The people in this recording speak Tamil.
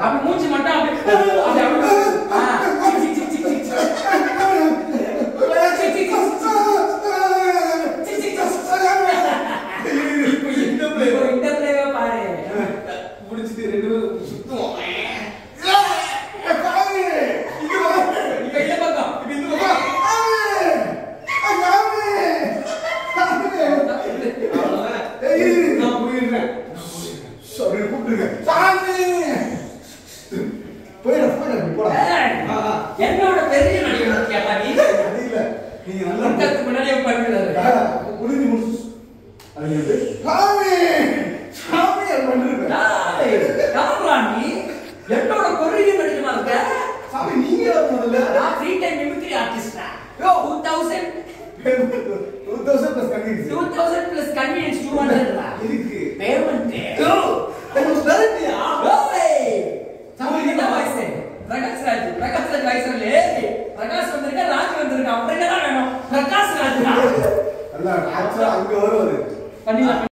அப்படி மூஞ்சி மட்டும் அப்படி அப்படி அப்படி ஆ, சிக், சிக், சிக், சிக், சிக். சிக், சிக், சிக், சிக், சிக், சிக், சிக், சிக். இப்போ இந்த play, இப்போ இந்த play வை பாரு முடிச்சிட்டு ரெண்டு பேரும் சுத்துவோம் இப்ப இந்த பக்கம் இப்ப இந்த பக்கம் அவ்வளவுதான். நான் போயிடுறேன் ஏய், ஆ, ஆ. என்னோட பெரிய நடிகர் கேட்டா நீ நீங்க நல்லா முகத்துக்கு முன்னாடியே பண்ணுறாரு புரிஞ்சு முடிச்சு அது வந்து சாமி சாமி அது பண்ணிருக்கேன் யாரா நீ என்னோட பெரிய நடிகனா இருக்க சாமி நீங்க தான் முதல்ல நான் ஃப்ரீ டைம் மிமிக்ரி ஆர்டிஸ்டா யோ 2000 டூ தௌசண்ட் பிளஸ் கண்டிப்பாக 2000 பிளஸ் கன்வீனியன்ஸ் 200 இருக்கு பேமெண்ட் யோ, உங்களுக்கு தரட்டியா? ஓய் சாமி என்ன வயசு பிரகாஷ் ராஜ் பிரகாஷ் ராஜ் வயசுல ஏய் பிரகாஷ் வந்திருக்க ராஜ் வந்திருக்க அப்புறம் என்ன வேணும் பிரகாஷ் ராஜ் அல்ல, actually அங்க வருவாரு பண்ணிடலாம்